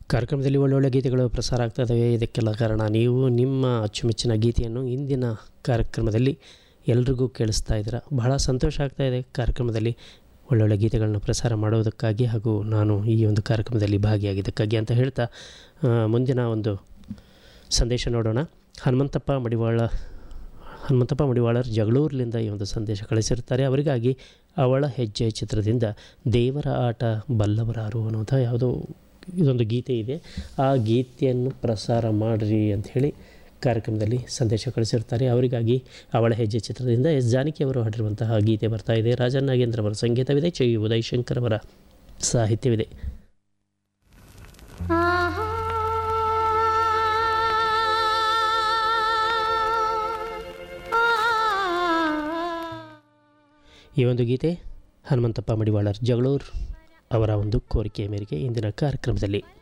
ಕಾರ್ಯಕ್ರಮದಲ್ಲಿ ಒಳ್ಳೊಳ್ಳೆ ಗೀತೆಗಳು ಪ್ರಸಾರ ಆಗ್ತಾ ಇದ್ದಾವೆ ಇದಕ್ಕೆಲ್ಲ ಕಾರಣ ನೀವು ನಿಮ್ಮ ಅಚ್ಚುಮೆಚ್ಚಿನ ಗೀತೆಯನ್ನು ಇಂದಿನ ಕಾರ್ಯಕ್ರಮದಲ್ಲಿ ಎಲ್ರಿಗೂ ಕೇಳಿಸ್ತಾ ಇದ್ದೀರಾ ಬಹಳ ಸಂತೋಷ ಆಗ್ತಾ ಇದೆ ಕಾರ್ಯಕ್ರಮದಲ್ಲಿ ಒಳ್ಳೊಳ್ಳೆ ಗೀತೆಗಳನ್ನ ಪ್ರಸಾರ ಮಾಡೋದಕ್ಕಾಗಿ ಹಾಗೂ ನಾನು ಈ ಒಂದು ಕಾರ್ಯಕ್ರಮದಲ್ಲಿ ಭಾಗಿಯಾಗಿದ್ದಕ್ಕಾಗಿ ಅಂತ ಹೇಳ್ತಾ ಆ, ಮುಂದಿನ ಒಂದು ಸಂದೇಶ ನೋಡೋಣ ಹನುಮಂತಪ್ಪ ಮಡಿವಾಳ ಹನುಮಂತಪ್ಪ ಮಡಿವಾಳರ್ ಜಗಳೂರಿನಿಂದ ಈ ಒಂದು ಸಂದೇಶ ಕಳಿಸಿರ್ತಾರೆ ಅವರಿಗಾಗಿ ಅವಳ ಹೆಜ್ಜೆ ಚಿತ್ರದಿಂದ ದೇವರ ಆಟ ಬಲ್ಲವರಾರು ಅನ್ನುವಂಥ ಯಾವುದೋ ಇದೊಂದು ಗೀತೆ ಇದೆ ಆ ಗೀತೆಯನ್ನು ಪ್ರಸಾರ ಮಾಡಿರಿ ಅಂಥೇಳಿ ಕಾರ್ಯಕ್ರಮದಲ್ಲಿ ಸಂದೇಶ ಕಳಿಸಿರ್ತಾರೆ ಅವರಿಗಾಗಿ ಅವಳ ಹೆಜ್ಜೆ ಚಿತ್ರದಿಂದ ಎಸ್ ಜಾನಕಿ ಅವರು ಹಾಡಿರುವಂತಹ ಗೀತೆ ಬರ್ತಾ ಇದೆ ರಾಜನ್ ನಾಗೇಂದ್ರ ಅವರ ಸಂಗೀತವಿದೆ ಚೈ ಉದಯ್ ಶಂಕರ್ ಅವರ ಸಾಹಿತ್ಯವಿದೆ ಈ ಒಂದು ಗೀತೆ ಹನುಮಂತಪ್ಪ ಮಡಿವಾಳರ್ ಜಗಳೂರ್ ಅವರ ಒಂದು ಕೋರಿಕೆಯ ಮೇರೆಗೆ ಇಂದಿನ ಕಾರ್ಯಕ್ರಮದಲ್ಲಿ